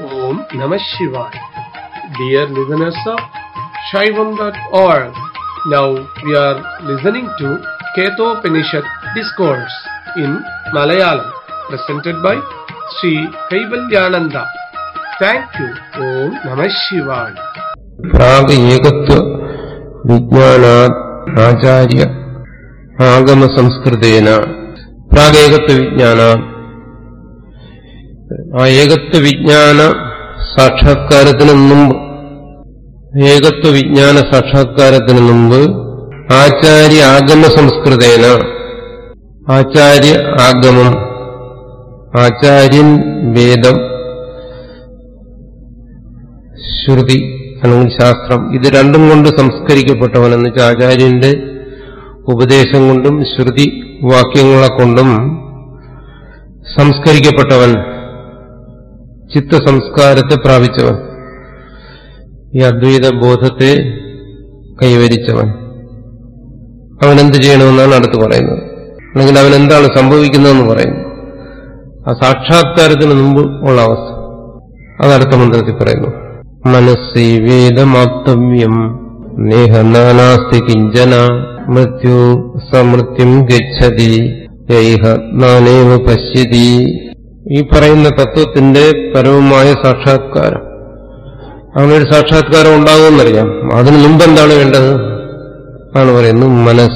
Om Namah Shivaya. Dear listeners of Shaivam.org, now we are listening to Ketopanishad Discourse in Malayalam, presented by Sri Kaivalyananda. Thank you. Om Namah Shivaya. പ്രാഗ് ഏകത്വ വിജ്ഞാനാത് ആചാര്യ ആഗമ സംസ്കൃതേന പ്രാഗേകത്വ വിജ്ഞാന ആ ഏകത്വ വിജ്ഞാന സാക്ഷാത്കാരത്തിന് മുമ്പ് ഏകത്വ വിജ്ഞാന സാക്ഷാത്കാരത്തിന് മുമ്പ് ആചാര്യ ആഗമ സംസ്കൃതേന ആചാര്യ ആഗമം ആചാര്യൻ വേദം ശ്രുതി അല്ലെങ്കിൽ ശാസ്ത്രം ഇത് രണ്ടും കൊണ്ട് സംസ്കരിക്കപ്പെട്ടവൻ എന്ന് വെച്ചാൽ ആചാര്യന്റെ ഉപദേശം കൊണ്ടും ശ്രുതി വാക്യങ്ങളെ കൊണ്ടും സംസ്കരിക്കപ്പെട്ടവൻ ചിത്തസംസ്കാരത്തെ പ്രാപിച്ചവൻ ഈ അദ്വൈത ബോധത്തെ കൈവരിച്ചവൻ അവൻ എന്ത് ചെയ്യണമെന്നാണ് അടുത്ത് പറയുന്നത് അല്ലെങ്കിൽ അവൻ എന്താണ് സംഭവിക്കുന്നതെന്ന് പറയുന്നു ആ സാക്ഷാത്കാരത്തിന് മുമ്പ് ഉള്ള അവസ്ഥ അതടുത്ത മന്ത്രത്തിൽ പറയുന്നു മനസ്സി വേദമാപ്തവ്യം നേഹ നാനാസ്തി കിഞ്ചന മൃത്യു സമൃത്യം ഗച്ഛതി യൈഹ നാനേവ പശ്യതി ഈ പറയുന്ന തത്വത്തിന്റെ പരമമായ സാക്ഷാത്കാരം അങ്ങനൊരു സാക്ഷാത്കാരം ഉണ്ടാകുമെന്നറിയാം അതിനു മുമ്പ് എന്താണ് വേണ്ടത് ആണ് പറയുന്നത് മനസ്സ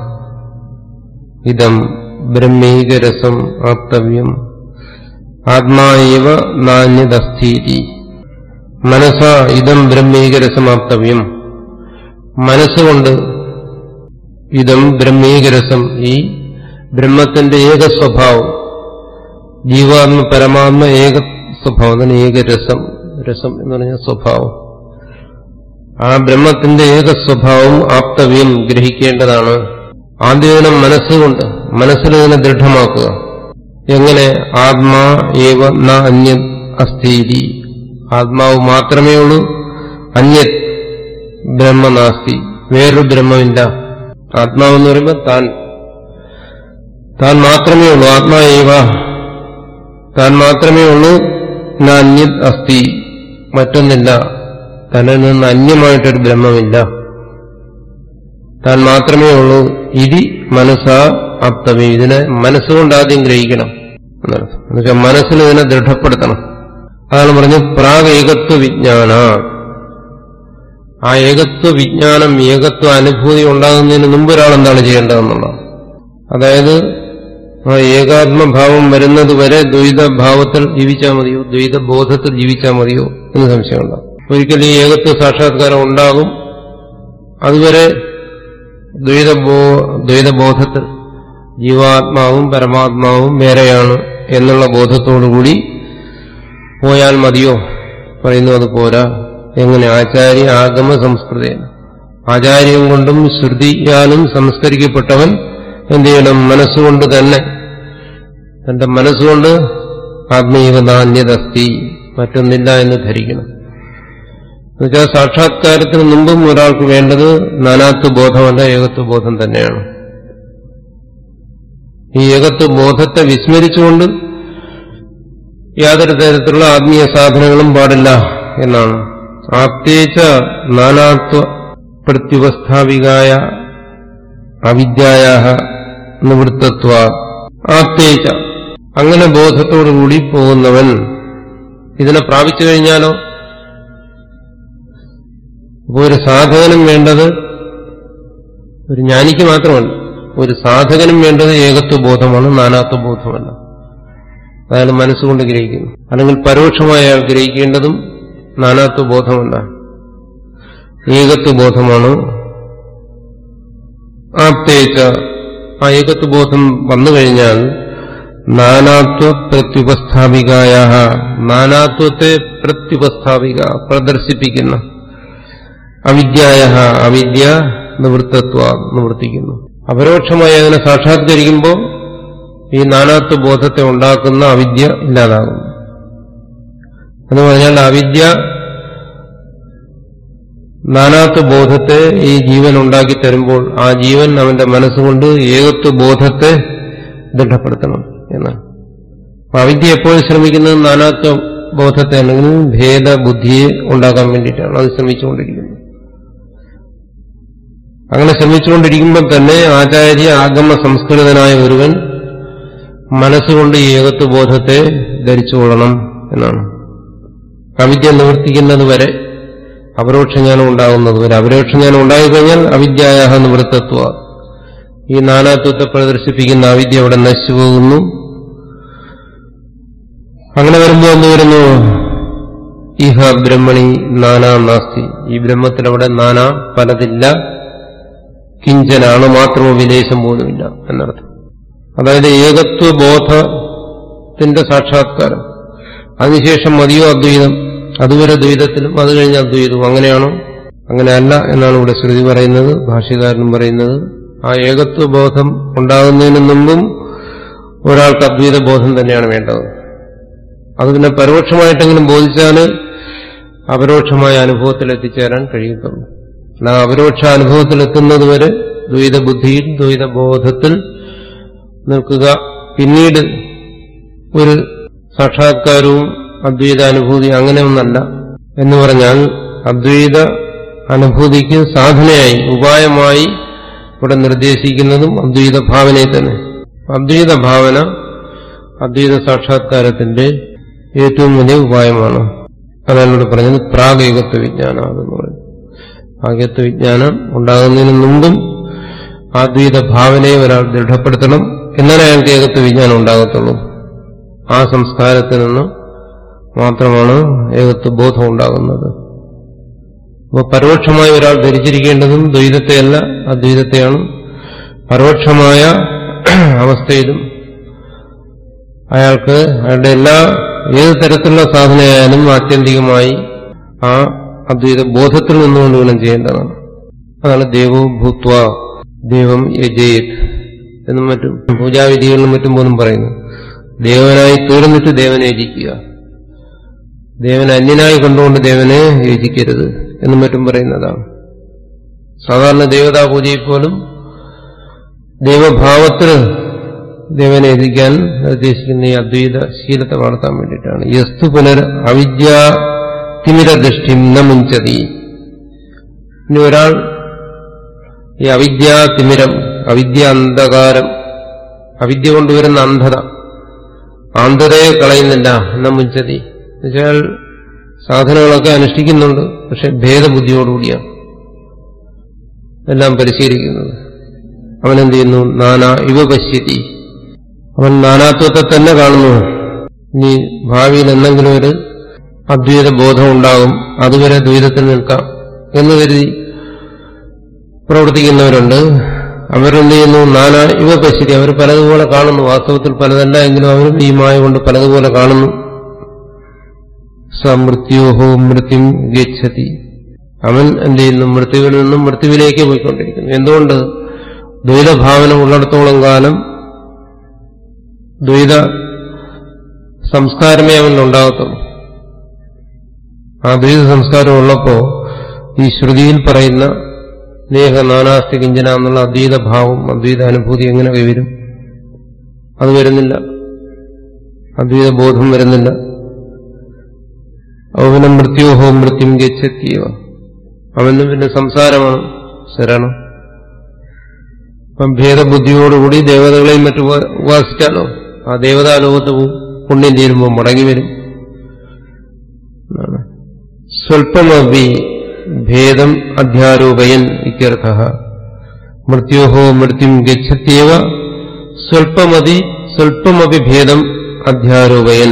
ഇതം ബ്രഹ്മീകരസം ആപ്തവ്യം ആത്മാവ നാന്യതസ്ഥീതി മനസ്സ ഇതം ബ്രഹ്മീകരസമാപ്തവ്യം മനസ്സുകൊണ്ട് ഇതം ബ്രഹ്മീകരസം ഈ ബ്രഹ്മത്തിന്റെ ഏക സ്വഭാവം ജീവാത്മ പരമാത്മ ഏക സ്വഭാവം അതാണ് ഏകരസം രസം എന്ന് പറഞ്ഞ സ്വഭാവം ആ ബ്രഹ്മത്തിന്റെ ഏക സ്വഭാവം ആപ്തവ്യം ഗ്രഹിക്കേണ്ടതാണ് ആദ്യം മനസ്സുകൊണ്ട് മനസ്സിൽ ഇതിനെ ദൃഢമാക്കുക എങ്ങനെ ആത്മാ ഏവ ന അന്യ അസ്ഥീതി ആത്മാവ് മാത്രമേ ഉള്ളൂ അന്യത് ബ്രഹ്മനാസ്തി വേറൊരു ബ്രഹ്മമില്ല ആത്മാവെന്ന് പറയുമ്പോൾ താൻ താൻ മാത്രമേ ഉള്ളൂ ആത്മാവ താൻ മാത്രമേ ഉള്ളൂ ന അന്യത് അസ്ഥി മറ്റൊന്നില്ല തന്നിൽ നിന്ന് അന്യമായിട്ടൊരു ബ്രഹ്മമില്ല താൻ മാത്രമേ ഉള്ളൂ ഇതി മനസ്സാ ആപ്തവ്യം ഇതിനെ മനസ്സുകൊണ്ട് ആദ്യം ഗ്രഹിക്കണം എന്നർത്ഥം എന്നുവെച്ചാൽ മനസ്സിൽ ഇതിനെ ദൃഢപ്പെടുത്തണം അതാണ് പറഞ്ഞ് പ്രാഗ് ഏകത്വ വിജ്ഞാന ആ ഏകത്വ വിജ്ഞാനം ഏകത്വ അനുഭൂതി ഉണ്ടാകുന്നതിന് മുമ്പ് ഒരാൾ എന്താണ് ചെയ്യേണ്ടതെന്നുള്ളത് അതായത് ആ ഏകാത്മഭാവം വരുന്നത് വരെ ദ്വൈതഭാവത്തിൽ ജീവിച്ചാൽ മതിയോ ദ്വൈത ബോധത്തിൽ ജീവിച്ചാൽ മതിയോ എന്ന് സംശയമുണ്ടാകും ഒരിക്കലും ഈ ഏകത്വ സാക്ഷാത്കാരം ഉണ്ടാകും അതുവരെ ദ്വൈതബോ ദ്വൈതബോധത്തിൽ ജീവാത്മാവും പരമാത്മാവും വേറെയാണ് എന്നുള്ള ബോധത്തോടുകൂടി പോയാൽ മതിയോ പറയുന്നു അത് പോരാ എങ്ങനെ ആചാര്യ ആഗമ സംസ്കൃതേന ആചാര്യം കൊണ്ടും ശ്രുതിയാലും സംസ്കരിക്കപ്പെട്ടവൻ എന്ത് ചെയ്യണം മനസ്സുകൊണ്ട് തന്നെ തന്റെ മനസ്സുകൊണ്ട് ആത്മീയ നാണ്യതസ്തി മറ്റൊന്നില്ല എന്ന് ധരിക്കണം എന്നുവെച്ചാൽ സാക്ഷാത്കാരത്തിന് മുമ്പും ഒരാൾക്ക് വേണ്ടത് നാനാത്വ ബോധമല്ല ഏകത്വ ബോധം തന്നെയാണ് ഈ ഏകത്വ ബോധത്തെ വിസ്മരിച്ചുകൊണ്ട് യാതൊരു തരത്തിലുള്ള ആത്മീയ സാധനങ്ങളും പാടില്ല എന്നാണ് ആപ്തേച്ച നാനാത്വ പ്രത്യുപസ്ഥാപികായ അവിദ്യായ നിവൃത്തത്വ ആപ്തേച്ച അങ്ങനെ ബോധത്തോടുകൂടി പോകുന്നവൻ ഇതിനെ പ്രാപിച്ചു കഴിഞ്ഞാലോ അപ്പോൾ ഒരു സാധകനും വേണ്ടത് ഒരു ജ്ഞാനിക്ക് മാത്രമല്ല ഒരു സാധകനും വേണ്ടത് ഏകത്വ ബോധമാണ് നാനാത്വ ബോധമല്ല അയാൾ മനസ്സുകൊണ്ട് ഗ്രഹിക്കുന്നു അല്ലെങ്കിൽ പരോക്ഷമായി അയാൾ ഗ്രഹിക്കേണ്ടതും നാനാത്വ ബോധമല്ല ഏകത്വ ബോധമാണ് ആപ്തേച്ച ആ ഏകത്വ ബോധം വന്നു കഴിഞ്ഞാൽ നാനാത്വ പ്രത്യുപസ്ഥാപികായ നാനാത്വത്തെ പ്രത്യുപസ്ഥാപിക പ്രദർശിപ്പിക്കുന്ന അവിദ്യായ അവിദ്യ നിവൃത്തത്വ നിവർത്തിക്കുന്നു അപരോക്ഷമായി അതിനെ സാക്ഷാത്കരിക്കുമ്പോൾ ഈ നാനാത്വ ബോധത്തെ ഉണ്ടാക്കുന്ന അവിദ്യ ഇല്ലാതാകും എന്ന് പറഞ്ഞാൽ അവിദ്യ നാനാത്വ ബോധത്തെ ഈ ജീവൻ ഉണ്ടാക്കി തരുമ്പോൾ ആ ജീവൻ അവന്റെ മനസ്സുകൊണ്ട് ഏകത്വ ബോധത്തെ ദൃഢപ്പെടുത്തണം എന്നാണ് അപ്പൊ അവിദ്യ എപ്പോഴും ശ്രമിക്കുന്നത് നാനാത്വ ബോധത്തെ അല്ലെങ്കിൽ ഭേദബുദ്ധിയെ ഉണ്ടാക്കാൻ വേണ്ടിയിട്ടാണ് അത് ശ്രമിച്ചുകൊണ്ടിരിക്കുന്നത് അങ്ങനെ ശ്രമിച്ചുകൊണ്ടിരിക്കുമ്പോൾ തന്നെ ആചാര്യ ആഗമ സംസ്കൃതനായ ഒരുവൻ മനസ്സുകൊണ്ട് ഈ ഏകത്വബോധത്തെ ധരിച്ചുകൊള്ളണം എന്നാണ് അവിദ്യ നിവർത്തിക്കുന്നത് വരെ അപരോക്ഷജ്ഞാനം ഉണ്ടാകുന്നത് വരെ അപരോക്ഷജ്ഞാനം ഉണ്ടായിക്കഴിഞ്ഞാൽ അവിദ്യായ നിവൃത്തത്വ ഈ നാനാത്വത്തെ പ്രദർശിപ്പിക്കുന്ന അവിദ്യ അവിടെ നശിച്ചു പോകുന്നു അങ്ങനെ വരുമ്പോൾ എന്ത് വരുന്നു ഇഹ ബ്രഹ്മണി നാനാ നാസ്തി ഈ ബ്രഹ്മത്തിൽ അവിടെ നാനാ പലതില്ല കിഞ്ചനാണ് മാത്രമോ വിദേശം പോലുമില്ല എന്നർത്ഥം അതായത് ഏകത്വ ബോധത്തിന്റെ സാക്ഷാത്കാരം അതിനുശേഷം മതിയോ അദ്വൈതം അതുവരെ ദ്വൈതത്തിലും അത് കഴിഞ്ഞ് അദ്വൈതവും അങ്ങനെയാണോ അങ്ങനെയല്ല എന്നാണ് ഇവിടെ ശ്രുതി പറയുന്നത് ഭാഷ്യകാരനും പറയുന്നത് ആ ഏകത്വ ബോധം ഉണ്ടാകുന്നതിന് മുമ്പും ഒരാൾക്ക് അദ്വൈത ബോധം തന്നെയാണ് വേണ്ടത് അത് പിന്നെ പരോക്ഷമായിട്ടെങ്കിലും ബോധിച്ചാൽ അപരോക്ഷമായ അനുഭവത്തിൽ എത്തിച്ചേരാൻ കഴിയത്തുള്ളൂ അല്ല അപരോക്ഷ അനുഭവത്തിൽ എത്തുന്നതുവരെ ദ്വൈത ബുദ്ധിയിൽ ദ്വൈത ബോധത്തിൽ നിൽക്കുക പിന്നീട് ഒരു സാക്ഷാത്കാരവും അദ്വൈത അനുഭൂതി അങ്ങനെ ഒന്നല്ല എന്ന് പറഞ്ഞാൽ അദ്വൈത അനുഭൂതിക്ക് സാധനയായി ഉപായമായി ഇവിടെ നിർദ്ദേശിക്കുന്നതും അദ്വൈത ഭാവനയെ തന്നെ അദ്വൈത ഭാവന അദ്വൈത സാക്ഷാത്കാരത്തിന്റെ ഏറ്റവും വലിയ ഉപായമാണ് അതാണ് ഇവിടെ പറഞ്ഞത് പ്രാഗേകത്വ വിജ്ഞാനം എന്ന് പറയുന്നത് പ്രാഗത്വ വിജ്ഞാനം ഉണ്ടാകുന്നതിന് മുമ്പും അദ്വൈത ഭാവനയെ ഒരാൾ ദൃഢപ്പെടുത്തണം എന്നാലേ അയാൾക്ക് ഏകത്വ വിജ്ഞാനം ഉണ്ടാകത്തുള്ളൂ ആ സംസ്കാരത്തിൽ നിന്ന് മാത്രമാണ് ഏകത്വ ബോധം ഉണ്ടാകുന്നത് അപ്പോൾ പരോക്ഷമായി ഒരാൾ ധരിച്ചിരിക്കേണ്ടതും ദ്വൈതത്തെയല്ല അദ്വൈതത്തെയാണ് പരോക്ഷമായ അവസ്ഥയിലും അയാൾക്ക് അയാളുടെ എല്ലാ ഏത് തരത്തിലുള്ള സാധനയായാലും ആത്യന്തികമായി ആ അദ്വൈത ബോധത്തിൽ നിന്നുകൊണ്ട് ഗുണം ചെയ്യേണ്ടതാണ് അതാണ് ദേവോ ഭൂത്വ ദൈവം യജേത് എന്നും മറ്റും പൂജാവിധികളിലും മറ്റും പോലും പറയുന്നു ദേവനായി തീർന്നിട്ട് ദേവനെ യജിക്കുക ദേവനെ അന്യനായി കണ്ടുകൊണ്ട് ദേവനെ യജിക്കരുത് എന്നും മറ്റും പറയുന്നതാണ് സാധാരണ ദേവതാ പൂജയിൽ പോലും ദൈവഭാവത്തിൽ ദേവനെ യജിക്കാൻ നിർദ്ദേശിക്കുന്ന ഈ അദ്വൈത ശീലത്തെ വളർത്താൻ വേണ്ടിയിട്ടാണ് യസ്തു പുനർ അവിദ്യാ തിമിരദൃഷ്ടി ന മുഞ്ചതി ഇനി ഒരാൾ ഈ അവിദ്യാ തിമിരം അവിദ്യ അന്ധകാരം അവിദ്യ കൊണ്ടുവരുന്ന അന്ധത ആന്തതയെ കളയുന്നില്ല എന്ന മുഞ്ചതി എന്നുവെച്ചാൽ സാധനങ്ങളൊക്കെ അനുഷ്ഠിക്കുന്നുണ്ട് പക്ഷെ ഭേദബുദ്ധിയോടുകൂടിയാണ് എല്ലാം പരിശീലിക്കുന്നത് അവനെന്ത് ചെയ്യുന്നു നാനാ ഇവ പശ്യതി അവൻ നാനാത്വത്തെ തന്നെ കാണുന്നു ഇനി ഭാവിയിൽ എന്തെങ്കിലും ഒരു അദ്വൈത ബോധം ഉണ്ടാകും അതുവരെ ദ്വൈതത്തിൽ നിൽക്കാം എന്ന് കരുതി പ്രവർത്തിക്കുന്നവരുണ്ട് അവരെന്ത് ചെയ്യുന്നു നാനാ ഇവ പശ്യതി അവർ പലതുപോലെ കാണുന്നു വാസ്തവത്തിൽ പലതല്ല എങ്കിലും അവരും ഈ മായ കൊണ്ട് പലതുപോലെ കാണുന്നു സമൃത്യോഹോ മൃത്യും ഗച്ഛതി അവൻ എന്ത് ചെയ്യുന്നു മൃത്യുവിൽ നിന്നും മൃത്യുവിലേക്ക് പോയിക്കൊണ്ടിരിക്കുന്നു എന്തുകൊണ്ട് ദ്വൈതഭാവന ഉള്ളിടത്തോളം കാലം ദ്വൈത സംസ്കാരമേ അവനിൽ ഉണ്ടാകത്തുള്ളൂ ആ ദ്വൈത സംസ്കാരം ഉള്ളപ്പോ ഈ ശ്രുതിയിൽ പറയുന്ന നേഹ നാനാസ്തി കിഞ്ചന എന്നുള്ള അദ്വൈത ഭാവം അദ്വൈത അനുഭൂതി എങ്ങനെ കൈവരും അത് വരുന്നില്ല അദ്വൈത ബോധം വരുന്നില്ല അവന് മൃത്യോഹോ മൃത്യും ഗച്ഛത്തിയവ അവന് പിന്നെ സംസാരമാണ് ശരണം അപ്പം ഭേദബുദ്ധിയോടുകൂടി ദേവതകളെയും മറ്റും ഉപാസിച്ചാലോ ആ ദേവതാലോകത്ത് പുണ്യം തീരുമ്പോൾ മടങ്ങി വരും സ്വൽപ്പമപി ഭേദം അധ്യാരോപയൻ ഇത്യർത്ഥ മൃത്യോഹോ മൃത്യും ഗച്ഛത്യവ സ്വൽപ്പമതി സ്വൽപ്പമപി ഭേദം അധ്യാരോപയൻ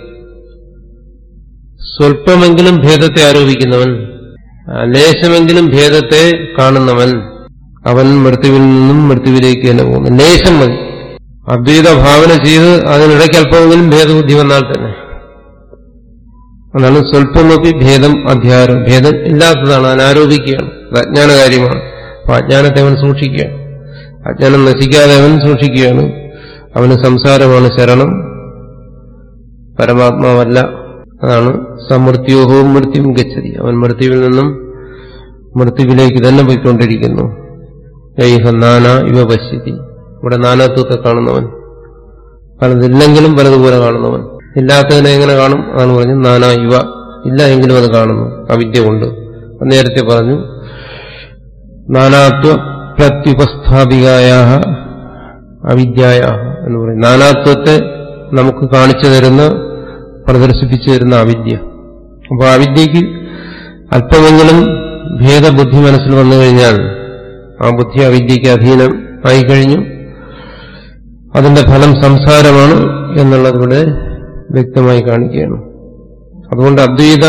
സ്വൽപ്പമെങ്കിലും ഭേദത്തെ ആരോപിക്കുന്നവൻ ലേശമെങ്കിലും ഭേദത്തെ കാണുന്നവൻ അവൻ മൃത്യുവിൽ നിന്നും മൃത്യുവിലേക്ക് തന്നെ പോകുന്നു ലേശം മതി അദ്വൈത ഭാവന ചെയ്ത് അതിനിടയ്ക്ക് അല്പമെങ്കിലും ഭേദബുദ്ധി വന്നാൽ തന്നെ അതാണ് സ്വല്പമൊക്കെ ഭേദം അധ്യാരം ഭേദം ഇല്ലാത്തതാണ് അവൻ ആരോപിക്കുകയാണ് അത് അജ്ഞാന കാര്യമാണ് അപ്പൊ അജ്ഞാനത്തെ അവൻ സൂക്ഷിക്കുകയാണ് അജ്ഞാനം നശിക്കാതെ അവൻ സൂക്ഷിക്കുകയാണ് അവന് സംസാരമാണ് ശരണം പരമാത്മാവല്ല അതാണ് സമൃത്യോഹവും മൃത്യും ഗച്ഛതി അവൻ മൃത്യുവിൽ നിന്നും മൃത്യുവിലേക്ക് തന്നെ പോയിക്കൊണ്ടിരിക്കുന്നു യൈഹ നാന ഇവ പശ്യതി ഇവിടെ നാനാത്വത്തെ കാണുന്നവൻ പലതില്ലെങ്കിലും പലതുപോലെ കാണുന്നവൻ ഇല്ലാത്തതിനെ എങ്ങനെ കാണും അതാണ് പറഞ്ഞു നാനാ ഇവ ഇല്ല എങ്കിലും അത് കാണുന്നു അവിദ്യ കൊണ്ട് അത് നേരത്തെ പറഞ്ഞു നാനാത്വ പ്രത്യുപസ്ഥാപികായ അവിദ്യായ എന്ന് പറയും നാനാത്വത്തെ നമുക്ക് കാണിച്ചു തരുന്ന പ്രദർശിപ്പിച്ചു തരുന്ന അവിദ്യ അപ്പോൾ അവിദ്യക്ക് അല്പമെങ്കിലും ഭേദബുദ്ധി മനസ്സിൽ വന്നു കഴിഞ്ഞാൽ ആ ബുദ്ധി അവിദ്യക്ക് അധീനം ആയിക്കഴിഞ്ഞു അതിന്റെ ഫലം സംസാരമാണ് എന്നുള്ളതിവിടെ വ്യക്തമായി കാണിക്കുകയാണ് അതുകൊണ്ട് അദ്വൈത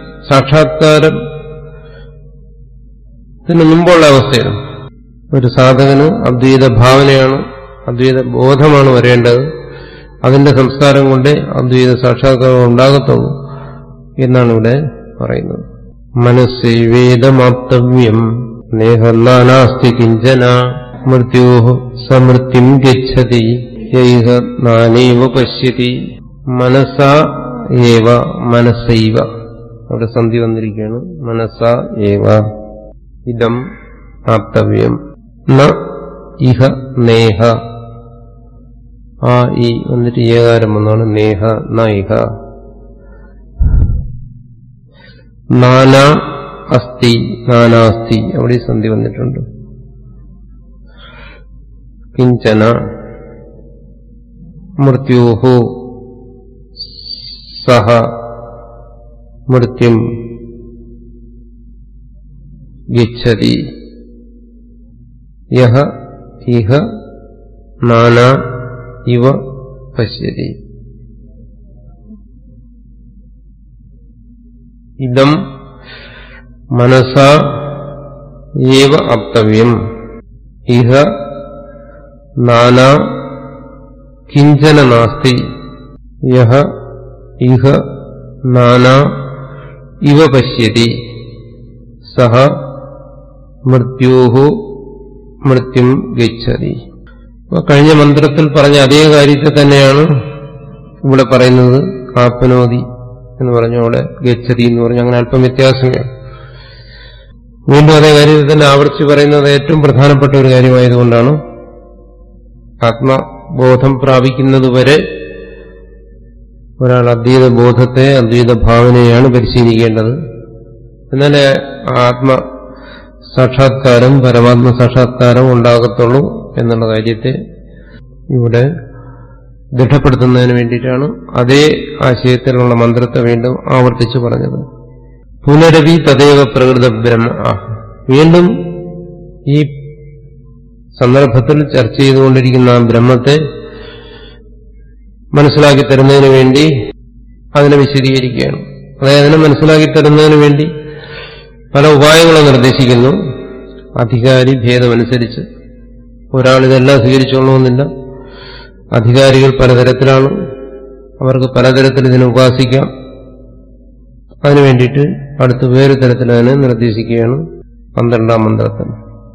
സാക്ഷാത്കാരത്തിന് മുമ്പുള്ള അവസ്ഥയാണ് ഒരു സാധകന് അദ്വൈത ഭാവനയാണ് അദ്വൈത ബോധമാണ് വരേണ്ടത് അതിന്റെ സംസ്കാരം കൊണ്ടേ അദ്വൈത സാക്ഷാത്കാരം ഉണ്ടാകത്തുള്ളൂ എന്നാണ് ഇവിടെ പറയുന്നത് മനസ്സൈവേദമാപ്തവ്യം നേഹനാസ്തി കിഞ്ചന മൃത്യോ സമൃത്യം ഗച്ഛതി യൈഹ നാനേവ പശ്യതി മനസ്സ ഏവ മനസ്സൈവ അവിടെ സന്ധി വന്നിരിക്കുകയാണ് മനസ്സ ഏവ ഇതം ആപ്തവ്യം ന ഇഹ നേഹ ആ ഈ വന്നിട്ട് ഏകാരം വന്നാണ് നേഹ ന ഇഹ നാനാ അസ്ഥി നാനാസ്തി അവിടെ സന്ധി വന്നിട്ടുണ്ട് കിഞ്ചന മൃത്യോഹോ സഹ മൃത്യും ഗച്ഛതി യഹ ഇഹ നാനാ ഇവ പശ്യതി ഇതം മനസാ ഏവ അപ്തവ്യം ഇഹ നാനാ കിഞ്ചന നാസ്തി യഹ ഇഹ നാനാ ഇവ പശ്യതി സഹ മൃത്യോഹോ മൃത്യും ഗച്ഛതി അപ്പൊ കഴിഞ്ഞ മന്ത്രത്തിൽ പറഞ്ഞ അതേ കാര്യത്തെ തന്നെയാണ് ഇവിടെ പറയുന്നത് ആത്മനോദി എന്ന് പറഞ്ഞു അവിടെ ഗച്ഛതി എന്ന് പറഞ്ഞു അങ്ങനെ അല്പം വ്യത്യാസമേ വീണ്ടും അതേ കാര്യത്തിൽ തന്നെ ആവർത്തിച്ച് പറയുന്നത് ഏറ്റവും പ്രധാനപ്പെട്ട ഒരു കാര്യമായതുകൊണ്ടാണ് ആത്മബോധം പ്രാപിക്കുന്നതുവരെ ഒരാൾ അദ്വൈത ബോധത്തെ അദ്വൈത ഭാവനയാണ് പരിശീലിക്കേണ്ടത് എന്നാലേ ആത്മ സാക്ഷാത്കാരം പരമാത്മ സാക്ഷാത്കാരം ഉണ്ടാകത്തുള്ളൂ എന്നുള്ള കാര്യത്തെ ഇവിടെ ദൃഢപ്പെടുത്തുന്നതിന് വേണ്ടിയിട്ടാണ് അതേ ആശയത്തിലുള്ള മന്ത്രത്തെ വീണ്ടും ആവർത്തിച്ചു പറഞ്ഞത് പുനരവി തദൈവ പ്രകൃത ബ്രഹ്മ വീണ്ടും ഈ സന്ദർഭത്തിൽ ചർച്ച ചെയ്തുകൊണ്ടിരിക്കുന്ന ആ ബ്രഹ്മത്തെ മനസ്സിലാക്കി തരുന്നതിന് വേണ്ടി അതിനെ വിശദീകരിക്കുകയാണ് അതായത് അതിനെ മനസ്സിലാക്കി തരുന്നതിന് വേണ്ടി പല ഉപായങ്ങളും നിർദ്ദേശിക്കുന്നു അധികാരി ഭേദമനുസരിച്ച് ഒരാൾ ഇതെല്ലാം സ്വീകരിച്ചോളണമെന്നില്ല അധികാരികൾ പലതരത്തിലാണ് അവർക്ക് പലതരത്തിൽ ഇതിനെ ഉപാസിക്കാം അതിനു വേണ്ടിയിട്ട് അടുത്ത് വേറെ തരത്തിൽ അതിനെ നിർദ്ദേശിക്കുകയാണ് പന്ത്രണ്ടാം മന്ത്രത്തിൽ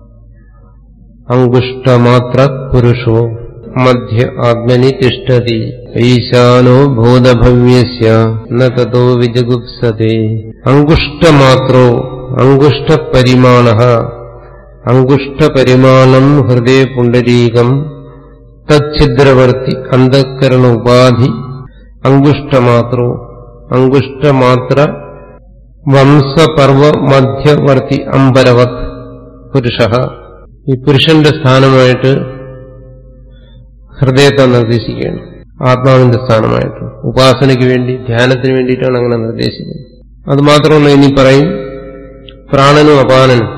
അങ്കുഷ്ടമാത്ര പുരുഷോ മധ്യ ആത്മനി തിഷ്ടതി ഈശാനോ ബോധഭവ്യസ്യ നോ വിജഗുപ്സത്തെ അങ്കുഷ്ടമാത്രോ അങ്കുഷ്ടപരിമാണ അങ്കുഷ്ടപരിമാണം ഹൃദയ പുണ്ടരീകം തച്ഛിദ്രവർത്തി അന്ധക്കരണ ഉപാധി അങ്കുഷ്ടമാത്രോ അങ്കുഷ്ടമാത്ര വംശപർവ മധ്യവർത്തി അമ്പരവത് പുരുഷ ഈ പുരുഷന്റെ സ്ഥാനമായിട്ട് ഹൃദയത്തെ നിർദ്ദേശിക്കുകയാണ് ആത്മാവിന്റെ സ്ഥാനമായിട്ട് ഉപാസനയ്ക്ക് വേണ്ടി ധ്യാനത്തിന് വേണ്ടിയിട്ടാണ് അങ്ങനെ നിർദ്ദേശിക്കുന്നത് അത് മാത്രമല്ല ഇനി പറയും പ്രാണനും അപാനനും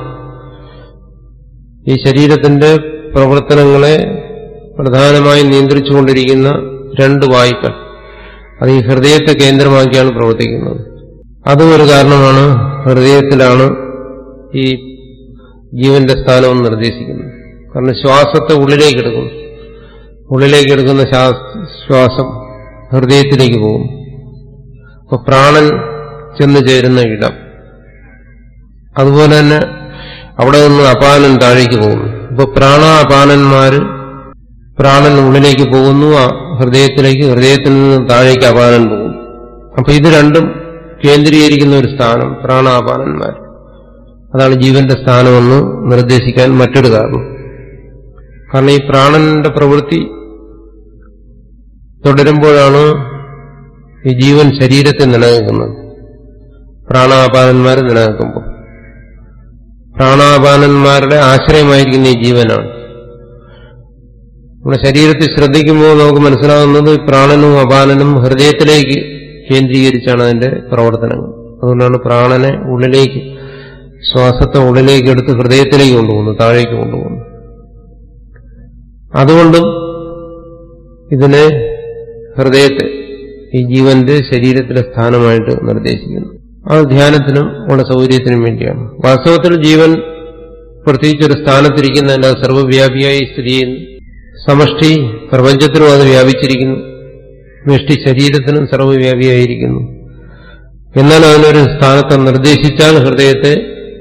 ഈ ശരീരത്തിന്റെ പ്രവർത്തനങ്ങളെ പ്രധാനമായും നിയന്ത്രിച്ചുകൊണ്ടിരിക്കുന്ന രണ്ട് വായുക്കൾ അത് ഈ ഹൃദയത്തെ കേന്ദ്രമാക്കിയാണ് പ്രവർത്തിക്കുന്നത് അതും ഒരു കാരണമാണ് ഹൃദയത്തിലാണ് ഈ ജീവന്റെ സ്ഥാനവും നിർദ്ദേശിക്കുന്നത് കാരണം ശ്വാസത്തെ ഉള്ളിലേക്ക് എടുക്കുന്നു ഉള്ളിലേക്ക് എടുക്കുന്ന ശ്വാസം ഹൃദയത്തിലേക്ക് പോകും അപ്പൊ പ്രാണൻ ചെന്നു ചേരുന്ന ഇടം അതുപോലെ തന്നെ അവിടെ നിന്ന് അപാനൻ താഴേക്ക് പോകുന്നു ഇപ്പൊ പ്രാണ അപാനന്മാര് പ്രാണൻ ഉള്ളിലേക്ക് പോകുന്നു ആ ഹൃദയത്തിലേക്ക് ഹൃദയത്തിൽ നിന്ന് താഴേക്ക് അപാനൻ പോകും അപ്പൊ ഇത് രണ്ടും കേന്ദ്രീകരിക്കുന്ന ഒരു സ്ഥാനം പ്രാണാപാനന്മാർ അതാണ് ജീവന്റെ സ്ഥാനമെന്ന് നിർദ്ദേശിക്കാൻ മറ്റൊരു കാരണം കാരണം ഈ പ്രാണന്റെ പ്രവൃത്തി തുടരുമ്പോഴാണ് ഈ ജീവൻ ശരീരത്തെ നിലനിൽക്കുന്നത് പ്രാണാപാനന്മാർ നിലനിൽക്കുമ്പോൾ പ്രാണാപാനന്മാരുടെ ആശ്രയമായിരിക്കുന്ന ഈ ജീവനാണ് നമ്മുടെ ശരീരത്തിൽ ശ്രദ്ധിക്കുമ്പോൾ നമുക്ക് മനസ്സിലാകുന്നത് പ്രാണനും അപാനനും ഹൃദയത്തിലേക്ക് കേന്ദ്രീകരിച്ചാണ് അതിന്റെ പ്രവർത്തനങ്ങൾ അതുകൊണ്ടാണ് പ്രാണനെ ഉള്ളിലേക്ക് ശ്വാസത്തെ ഉള്ളിലേക്ക് എടുത്ത് ഹൃദയത്തിലേക്ക് കൊണ്ടുപോകുന്നു താഴേക്ക് കൊണ്ടുപോകുന്നു അതുകൊണ്ടും ഇതിനെ ഹൃദയത്തെ ഈ ജീവന്റെ ശരീരത്തിലെ സ്ഥാനമായിട്ട് നിർദ്ദേശിക്കുന്നു അത് ധ്യാനത്തിനും ഉള്ള സൗകര്യത്തിനും വേണ്ടിയാണ് വാസ്തവത്തിൽ ജീവൻ പ്രത്യേകിച്ച് ഒരു സ്ഥാനത്തിരിക്കുന്നതല്ല അത് സർവ്വവ്യാപിയായി സ്ഥിതി ചെയ്യുന്നു സമഷ്ടി പ്രപഞ്ചത്തിനും അത് വ്യാപിച്ചിരിക്കുന്നു വ്യഷ്ടി ശരീരത്തിനും സർവ്വവ്യാപിയായിരിക്കുന്നു എന്നാൽ അതിനൊരു സ്ഥാനത്തെ നിർദ്ദേശിച്ചാൽ ഹൃദയത്തെ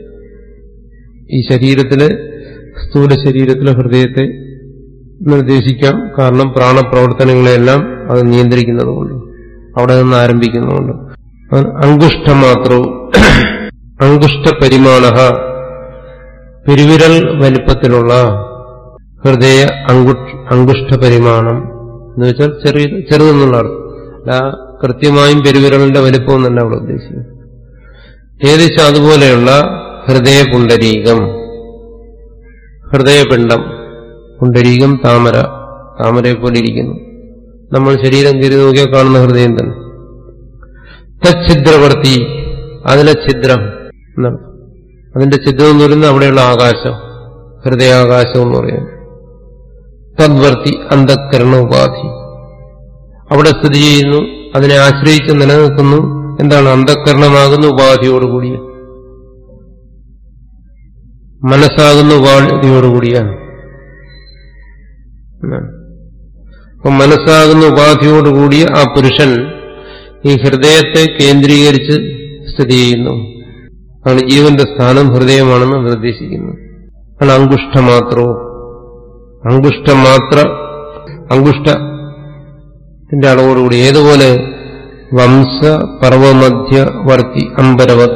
ഈ ശരീരത്തിലെ സ്ഥൂല ശരീരത്തിലെ ഹൃദയത്തെ നിർദ്ദേശിക്കാം കാരണം പ്രാണപ്രവർത്തനങ്ങളെല്ലാം അത് നിയന്ത്രിക്കുന്നതുകൊണ്ട് അവിടെ നിന്ന് ആരംഭിക്കുന്നതുകൊണ്ട് അങ്കുഷ്ടമാത്രവും അങ്കുഷ്ടപരിമാണ പെരുവിരൽ വലിപ്പത്തിലുള്ള ഹൃദയ അങ്കുഷ്ടപരിമാണം എന്ന് വെച്ചാൽ ചെറിയ ചെറുതെന്നുള്ള അർത്ഥം അല്ല കൃത്യമായും പെരുവിരലിന്റെ വലിപ്പം എന്നല്ല അവിടെ ഉദ്ദേശിക്കുന്നത് ഏകദേശം അതുപോലെയുള്ള ഹൃദയ പുണ്ടരീകം ഹൃദയപിണ്ഡം പുണ്ടരീകം താമര താമരയെ പോലെ ഇരിക്കുന്നു നമ്മൾ ശരീരം കയറി നോക്കിയാൽ കാണുന്ന ഹൃദയം തന്നെ തച്ഛിദ്രവർത്തി അതിലെ ഛിദ്രം എന്നാണ് അതിന്റെ ഛിദ്രം എന്ന് പറയുന്നത് അവിടെയുള്ള ആകാശം ഹൃദയാകാശം എന്ന് പറയുന്നത് തദ്വർത്തി അന്ധക്കരണ ഉപാധി അവിടെ സ്ഥിതി ചെയ്യുന്നു അതിനെ ആശ്രയിച്ച് നിലനിൽക്കുന്നു എന്താണ് അന്ധക്കരണമാകുന്ന ഉപാധിയോടുകൂടിയ മനസ്സാകുന്ന ഉപാധിയോടുകൂടിയാണ് അപ്പൊ മനസ്സാകുന്ന ഉപാധിയോടുകൂടിയ ആ പുരുഷൻ ഈ ഹൃദയത്തെ കേന്ദ്രീകരിച്ച് സ്ഥിതി ചെയ്യുന്നു ആണ് ജീവന്റെ സ്ഥാനം ഹൃദയമാണെന്ന് നിർദ്ദേശിക്കുന്നു ആണ് അങ്കുഷ്ടമാത്രവും അങ്കുഷ്ടമാത്ര അങ്കുഷ്ടത്തിന്റെ അളവോടുകൂടി ഏതുപോലെ വംശ പർവമധ്യവർത്തി അമ്പരവത്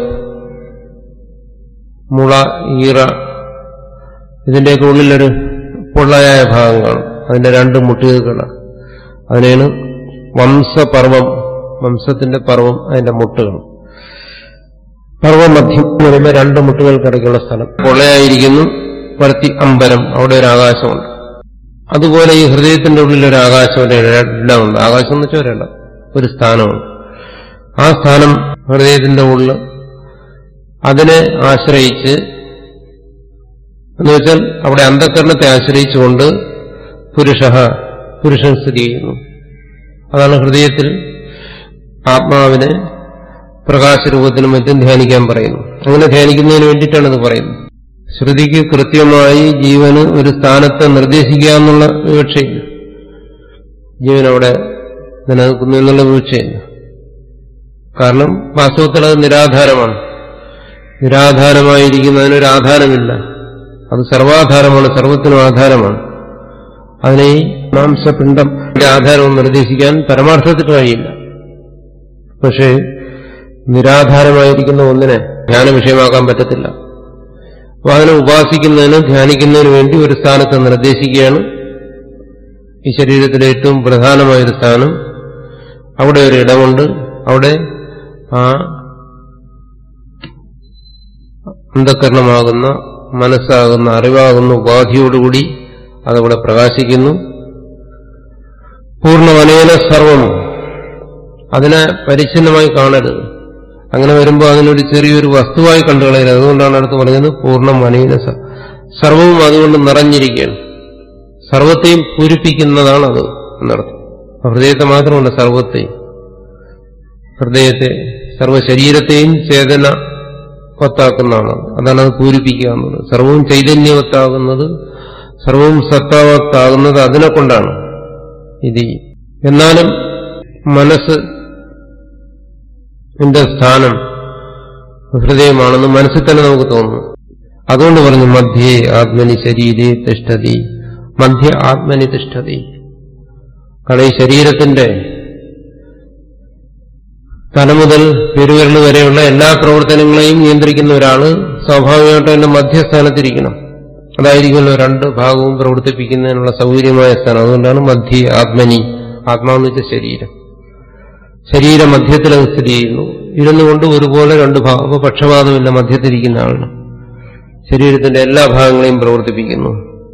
മുള ഈറ ഇതിന്റെയൊക്കെ ഉള്ളിലൊരു പൊള്ളയായ ഭാഗം കാണും അതിന്റെ രണ്ട് മുട്ടുകളാണ് അതിനാണ് വംശപർവം വംശത്തിന്റെ പർവം അതിന്റെ മുട്ടുകൾ പർവമധ്യം എന്ന് പറയുമ്പോൾ രണ്ട് മുട്ടുകൾക്കിടയ്ക്കുള്ള സ്ഥലം പൊള്ളയായിരിക്കുന്നു വർത്തി അമ്പരം അവിടെ ഒരു ആകാശമുണ്ട് അതുപോലെ ഈ ഹൃദയത്തിന്റെ ഉള്ളിൽ ഒരു ആകാശം ഒരു ഇടമുണ്ട് ആകാശം എന്ന് വെച്ചാൽ ഒരിടം ഒരു സ്ഥാനമുണ്ട് ആ സ്ഥാനം ഹൃദയത്തിന്റെ ഉള്ളിൽ അതിനെ ആശ്രയിച്ച് എന്ന് വെച്ചാൽ അവിടെ അന്ധകരണത്തെ ആശ്രയിച്ചുകൊണ്ട് പുരുഷ പുരുഷൻ സ്ഥിതി ചെയ്യുന്നു അതാണ് ഹൃദയത്തിൽ ആത്മാവിനെ പ്രകാശരൂപത്തിനും മറ്റും ധ്യാനിക്കാൻ പറയുന്നു അങ്ങനെ ധ്യാനിക്കുന്നതിന് വേണ്ടിയിട്ടാണ് ഇത് പറയുന്നത് ശ്രുതിക്ക് കൃത്യമായി ജീവന് ഒരു സ്ഥാനത്തെ നിർദ്ദേശിക്കുക എന്നുള്ള വിവക്ഷയില്ല ജീവൻ അവിടെ നിലനിൽക്കുന്നു എന്നുള്ള വിവക്ഷയില്ല കാരണം വാസ്തവത്തിൽ അത് നിരാധാരമാണ് നിരാധാരമായിരിക്കുന്നതിനൊരു ആധാരമില്ല അത് സർവാധാരമാണ് സർവത്തിനും ആധാരമാണ് അതിനെ ഈ മാംസപിണ്ഡം ആധാരം നിർദ്ദേശിക്കാൻ പരമാർത്ഥത്തിൽ കഴിയില്ല പക്ഷേ നിരാധാരമായിരിക്കുന്ന ഒന്നിനെ ധ്യാന വിഷയമാക്കാൻ പറ്റത്തില്ല അപ്പൊ അതിനെ ഉപാസിക്കുന്നതിന് ധ്യാനിക്കുന്നതിന് വേണ്ടി ഒരു സ്ഥാനത്ത് നിർദ്ദേശിക്കുകയാണ് ഈ ശരീരത്തിലെ ഏറ്റവും പ്രധാനമായൊരു സ്ഥാനം അവിടെ ഒരു ഇടമുണ്ട് അവിടെ ആ അന്ധകരണമാകുന്ന മനസ്സാകുന്ന അറിവാകുന്ന ഉപാധിയോടുകൂടി അതവിടെ പ്രകാശിക്കുന്നു പൂർണ്ണമനേന സർവം അതിനെ പരിച്ഛിന്നമായി കാണരുത് അങ്ങനെ വരുമ്പോൾ അതിനൊരു ചെറിയൊരു വസ്തുവായി കണ്ടുകളയരുത് അതുകൊണ്ടാണ് അടുത്ത് പറഞ്ഞത് പൂർണ്ണം മനീന സർവവും അതുകൊണ്ട് നിറഞ്ഞിരിക്കുകയാണ് സർവത്തെയും പൂരിപ്പിക്കുന്നതാണ് അത് എന്നർത്ഥം ഹൃദയത്തെ മാത്രമല്ല സർവത്തെയും ഹൃദയത്തെ സർവശരീരത്തെയും ചേതന വത്താക്കുന്നതാണ് അതാണ് അത് പൂരിപ്പിക്കുക എന്നുള്ളത് സർവവും ചൈതന്യവത്താകുന്നത് സർവവും സത്താവത്താകുന്നത് അതിനെ കൊണ്ടാണ് ഇത് എന്നാലും മനസ്സ് എന്റെ സ്ഥാനം ഹൃദയമാണെന്ന് മനസ്സിൽ തന്നെ നമുക്ക് തോന്നുന്നു അതുകൊണ്ട് പറഞ്ഞു മധ്യേ ആത്മനി ശരീരേ തിഷ്ഠതി മധ്യ ആത്മനി തിഷ്ഠതി കാരണം ഈ ശരീരത്തിന്റെ തല മുതൽ പെരുവിരൽ വരെയുള്ള എല്ലാ പ്രവർത്തനങ്ങളെയും നിയന്ത്രിക്കുന്ന ഒരാള് സ്വാഭാവികമായിട്ടും എന്റെ മധ്യസ്ഥാനത്തിരിക്കണം അതായിരിക്കുമല്ലോ രണ്ട് ഭാഗവും പ്രവർത്തിപ്പിക്കുന്നതിനുള്ള സൗകര്യമായ സ്ഥാനം അതുകൊണ്ടാണ് മധ്യ ആത്മനി ആത്മാവെന്ന് വെച്ച ശരീരം ശരീരമധ്യത്തിൽ അത് സ്ഥിതി ചെയ്യുന്നു ഇരുന്നുകൊണ്ട് ഒരുപോലെ രണ്ട് ഭാഗം അപ്പൊ പക്ഷപാതമില്ല മധ്യത്തിരിക്കുന്ന ആളിന് ശരീരത്തിന്റെ എല്ലാ ഭാഗങ്ങളെയും പ്രവർത്തിപ്പിക്കുന്നു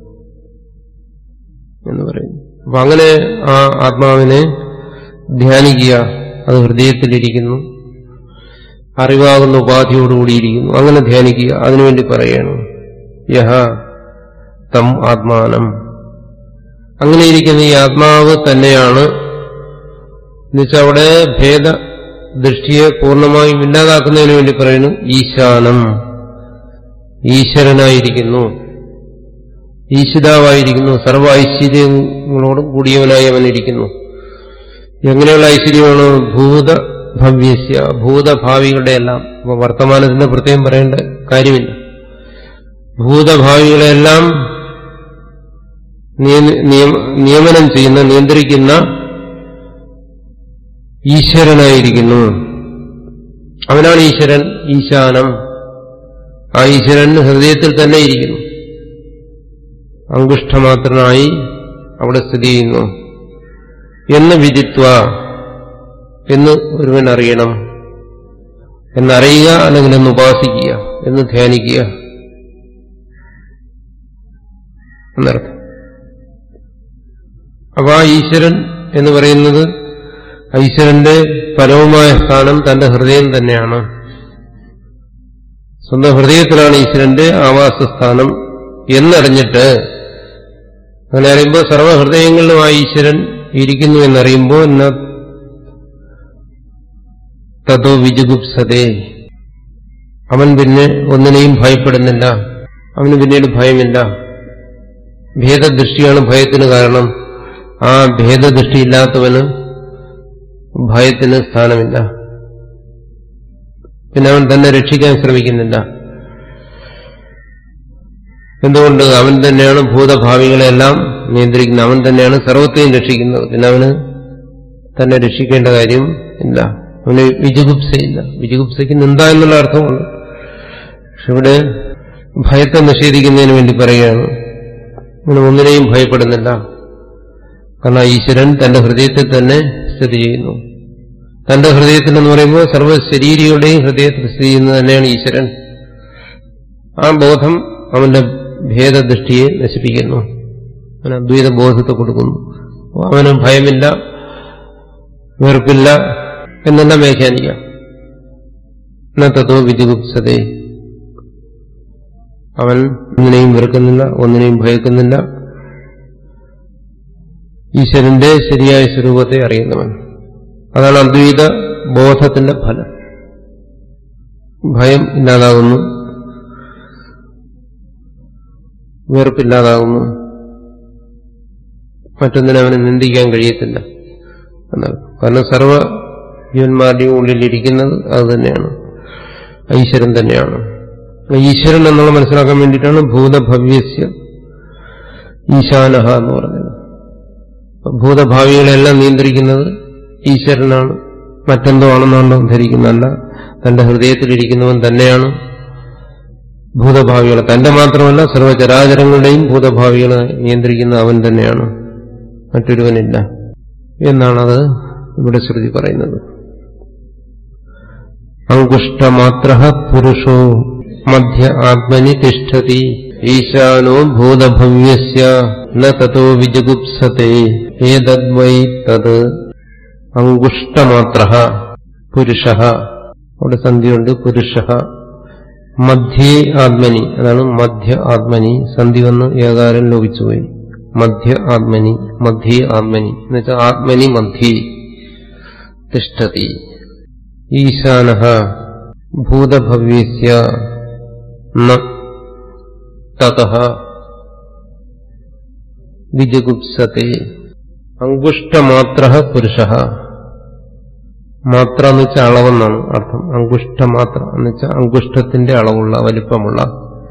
എന്ന് പറയുന്നു അപ്പൊ അങ്ങനെ ആ ആത്മാവിനെ ധ്യാനിക്കുക അത് ഹൃദയത്തിലിരിക്കുന്നു അറിവാകുന്ന ഉപാധിയോടുകൂടിയിരിക്കുന്നു അങ്ങനെ ധ്യാനിക്കുക അതിനുവേണ്ടി പറയണം യഹ തം ആത്മാനം അങ്ങനെ ഇരിക്കുന്ന ഈ ആത്മാവ് തന്നെയാണ് എന്നുവെച്ചാൽ അവിടെ ഭേദ ദൃഷ്ടിയെ പൂർണ്ണമായും ഇല്ലാതാക്കുന്നതിന് വേണ്ടി പറയുന്നു ഈശാനം ഈശ്വരനായിരിക്കുന്നു ഈശിതാവായിരിക്കുന്നു സർവ ഐശ്വര്യങ്ങളോടും കൂടിയവനായി അവനിരിക്കുന്നു എങ്ങനെയുള്ള ഐശ്വര്യമാണ് ഭൂതഭവ്യസ്യ ഭൂതഭാവികളുടെ എല്ലാം അപ്പൊ വർത്തമാനത്തിന്റെ പ്രത്യേകം പറയേണ്ട കാര്യമില്ല ഭൂതഭാവികളെല്ലാം നിയമനം ചെയ്യുന്ന നിയന്ത്രിക്കുന്ന ഈശ്വരനായിരിക്കുന്നു അവനാണ് ഈശ്വരൻ ഈശാനം ആ ഈശ്വരൻ ഹൃദയത്തിൽ തന്നെ ഇരിക്കുന്നു അങ്കുഷ്ഠമാത്രനായി അവിടെ സ്ഥിതി ചെയ്യുന്നു എന്ന് വിദിത്വ എന്ന് ഒരുവൻ അറിയണം എന്നറിയുക അല്ലെങ്കിൽ എന്ന് ഉപാസിക്കുക എന്ന് ധ്യാനിക്കുക എന്നർത്ഥം അപ്പൊ ആ ഈശ്വരൻ എന്ന് പറയുന്നത് ഈശ്വരന്റെ പരമമായ സ്ഥാനം തന്റെ ഹൃദയം തന്നെയാണ് സ്വന്തം ഹൃദയത്തിലാണ് ഈശ്വരന്റെ ആവാസസ്ഥാനം എന്നറിഞ്ഞിട്ട് അങ്ങനെ അറിയുമ്പോൾ സർവഹൃദയങ്ങളിലും ആ ഈശ്വരൻ ഇരിക്കുന്നു എന്നറിയുമ്പോൾ എന്ന തതോ വിജുഗുപ്സതേ അവൻ പിന്നെ ഒന്നിനെയും ഭയപ്പെടുന്നില്ല അവന് പിന്നീട് ഭയമില്ല ഭേദദൃഷ്ടിയാണ് ഭയത്തിന് കാരണം ആ ഭേദദൃഷ്ടിയില്ലാത്തവന് ഭയത്തിന് സ്ഥാനമില്ല പിന്നെ അവൻ തന്നെ രക്ഷിക്കാൻ ശ്രമിക്കുന്നില്ല എന്തുകൊണ്ട് അവൻ തന്നെയാണ് ഭൂതഭാവികളെല്ലാം നിയന്ത്രിക്കുന്നത് അവൻ തന്നെയാണ് സർവത്തെയും രക്ഷിക്കുന്നത് പിന്നെ അവന് തന്നെ രക്ഷിക്കേണ്ട കാര്യം ഇല്ല അവന് വിജുഗുപ്സയില്ല വിജുഗുപ്സയ്ക്ക് നിന്ദ എന്നുള്ള അർത്ഥമുണ്ട് പക്ഷെ ഇവിടെ ഭയത്തെ നിഷേധിക്കുന്നതിന് വേണ്ടി പറയുകയാണ് അവന് ഒന്നിനെയും ഭയപ്പെടുന്നില്ല കാരണം ഈശ്വരൻ തന്റെ ഹൃദയത്തിൽ തന്നെ സ്ഥിതി ചെയ്യുന്നു തന്റെ ഹൃദയത്തിൽ എന്ന് പറയുമ്പോൾ സർവ്വ ശരീരിയുടെയും ഹൃദയത്തിൽ സ്ഥിതി ചെയ്യുന്നത് തന്നെയാണ് ഈശ്വരൻ ആ ബോധം അവന്റെ ഭേദദൃഷ്ടിയെ നശിപ്പിക്കുന്നു അവന് അദ്വൈത ബോധത്തെ കൊടുക്കുന്നു അവന് ഭയമില്ല വെറുപ്പില്ല എന്നെല്ലാം വ്യാഖ്യാനിക്കാം എന്നത്തോ വിജുഗുപ്സതേ അവൻ ഒന്നിനെയും വെറുക്കുന്നില്ല ഒന്നിനെയും ഭയക്കുന്നില്ല ഈശ്വരന്റെ ശരിയായ സ്വരൂപത്തെ അറിയുന്നവൻ അതാണ് അദ്വൈത ബോധത്തിന്റെ ഫലം ഭയം ഇല്ലാതാകുന്നു വെറുപ്പില്ലാതാകുന്നു മറ്റൊന്നിനെ അവനെ നിന്ദിക്കാൻ കഴിയത്തില്ല എന്നാണ് കാരണം സർവ ജീവന്മാരുടെയും ഉള്ളിലിരിക്കുന്നത് അത് തന്നെയാണ് ഈശ്വരൻ തന്നെയാണ് ഈശ്വരൻ എന്നുള്ള മനസ്സിലാക്കാൻ വേണ്ടിയിട്ടാണ് ഭൂതഭവ്യസ്യ ഈശാനഹ എന്ന് പറഞ്ഞത് ഭൂതഭാവികളെല്ലാം നിയന്ത്രിക്കുന്നത് ഈശ്വരനാണ് മറ്റെന്തോ ആണെന്നാണോ ധരിക്കുന്നതല്ല തന്റെ ഹൃദയത്തിലിരിക്കുന്നവൻ തന്നെയാണ് ഭൂതഭാവികളെ തന്റെ മാത്രമല്ല സർവചരാചരങ്ങളുടെയും ഭൂതഭാവികളെ നിയന്ത്രിക്കുന്ന അവൻ തന്നെയാണ് മറ്റൊരുവനില്ല എന്നാണത് ഇവിടെ ശ്രുതി പറയുന്നത് അങ്കുഷ്ടമാത്ര പുരുഷോ മധ്യ ആത്മനി തിഷ്ഠതി ഈശാനോ ഭൂതഭവ്യസ്യ ന തോ വിജുഗുപ്സത്തെ ഏതദ്വൈ തത് അങ്കുഷ്ടമാത്ര പുരുഷ അവിടെ സന്ധിയുണ്ട് പുരുഷ മധ്യേ ആത്മനി അതാണ് മധ്യ ആത്മനി സന്ധി വന്ന് ഏകാരം ലോപിച്ചുപോയി മധ്യ ആത്മനി മധ്യേ ആത്മനി എന്നുവെച്ചാൽ ആത്മനി മധ്യേ തിഷ്ഠതി ഈശാന ഭൂതഭവ്യസ്യ തത വിജുഗുപ്സത്തെ അങ്കുഷ്ടമാത്ര പുരുഷ മാത്ര എന്ന് വെച്ചാൽ അളവെന്നാണ് അർത്ഥം അങ്കുഷ്ടമാത്ര എന്ന് വെച്ചാൽ അങ്കുഷ്ടത്തിന്റെ അളവുള്ള വലിപ്പമുള്ള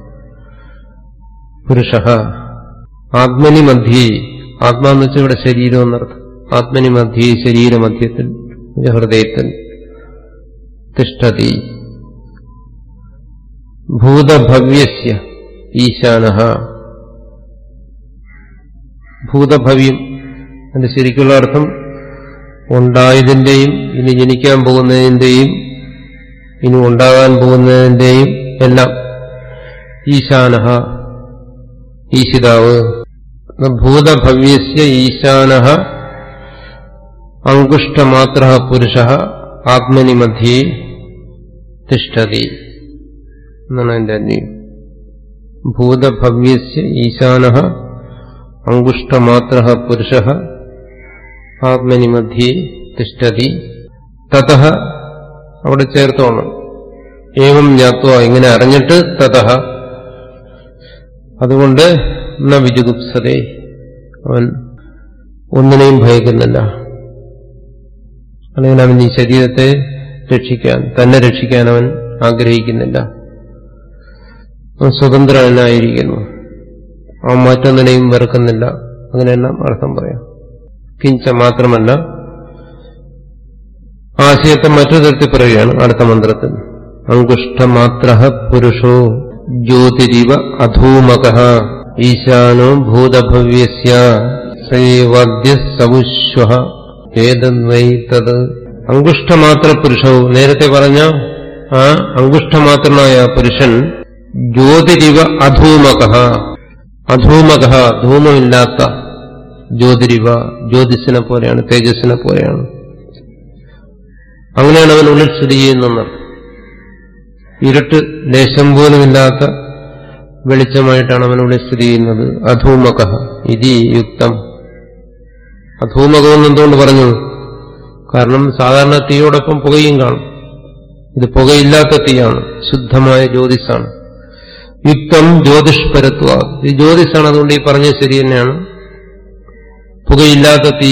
പുരുഷ ആത്മനി മധ്യേ ആത്മാന്ന് വെച്ചാൽ ഇവിടെ ശരീരം എന്നർത്ഥം ആത്മനി മധ്യേ ശരീരമധ്യത്തിൽ ഹൃദയത്തിൽ തിഷ്ഠതി ഭൂതഭവ്യസ്യ ഈശാന ഭൂതഭവ്യം അതിന്റെ ശരിക്കുള്ള അർത്ഥം ഉണ്ടായതിന്റെയും ഇനി ജനിക്കാൻ പോകുന്നതിന്റെയും ഇനി ഉണ്ടാകാൻ പോകുന്നതിന്റെയും എല്ലാം ഈശാനഹ ഈശിതാവ് ഭൂതഭവ്യസ്യ ഈശാനഹ അങ്കുഷ്ടമാത്ര പുരുഷ ആത്മനി മധ്യേ തിഷ്ടതി എന്നാണ് എന്റെ അന്വയം ഭൂതഭവ്യസ്യ ഈശാനഹ അങ്കുഷ്ടമാത്ര പുരുഷ ആത്മനി മധ്യേ തിഷ്ടതി തത അവിടെ ചേർത്തോണം ഏവം ജ്ഞാത്വ ഇങ്ങനെ അറിഞ്ഞിട്ട് തത അതുകൊണ്ട് ന വിജുഗുപ്സതേ അവൻ ഒന്നിനെയും ഭയക്കുന്നില്ല അല്ലെങ്കിൽ അവൻ ഈ ശരീരത്തെ രക്ഷിക്കാൻ തന്നെ രക്ഷിക്കാൻ അവൻ ആഗ്രഹിക്കുന്നില്ല അവൻ സ്വതന്ത്രനായിരിക്കുന്നു അവൻ മറ്റൊന്നിനെയും വെറുക്കുന്നില്ല അങ്ങനെയെല്ലാം അർത്ഥം പറയാം കിഞ്ച മാത്രമല്ല ആശയത്തെ മറ്റൊരു തരത്തിൽ പറയുകയാണ് അടുത്ത മന്ത്രത്തിൽ അങ്കുഷ്ടമാത്ര പുരുഷോ ജ്യോതിരിവ അധൂമക ഈശാനോ ഭൂതഭവ്യസ്യ സൈവദ്യ സവുശ്വ ഏതദ്വൈ തത് അങ്കുഷ്ടമാത്ര പുരുഷവും നേരത്തെ പറഞ്ഞ ആ അങ്കുഷ്ടമാത്രനായ പുരുഷൻ ജ്യോതിരിവ അധൂമക അധൂമക ധൂമമില്ലാത്ത ജ്യോതിരിവ ജ്യോതിസിനെ പോലെയാണ് തേജസ്സിനെ പോലെയാണ് അങ്ങനെയാണ് അവൻ ഉള്ളിൽ സ്ഥിതി ചെയ്യുന്നത് ഇരുട്ട് ലേശം പോലുമില്ലാത്ത വെളിച്ചമായിട്ടാണ് അവനുള്ളിൽ സ്ഥിതി ചെയ്യുന്നത് അധൂമക ഇതി യുക്തം അധൂമകം എന്ന് എന്തുകൊണ്ട് പറഞ്ഞു കാരണം സാധാരണ തീയോടൊപ്പം പുകയും കാണും ഇത് പുകയില്ലാത്ത തീയാണ് ശുദ്ധമായ ജ്യോതിസാണ് യുക്തം ജ്യോതിഷ്പരത്വ ഇത് ജ്യോതിസാണ് അതുകൊണ്ട് ഈ പറഞ്ഞത് ശരി തന്നെയാണ് പുകയില്ലാത്ത തീ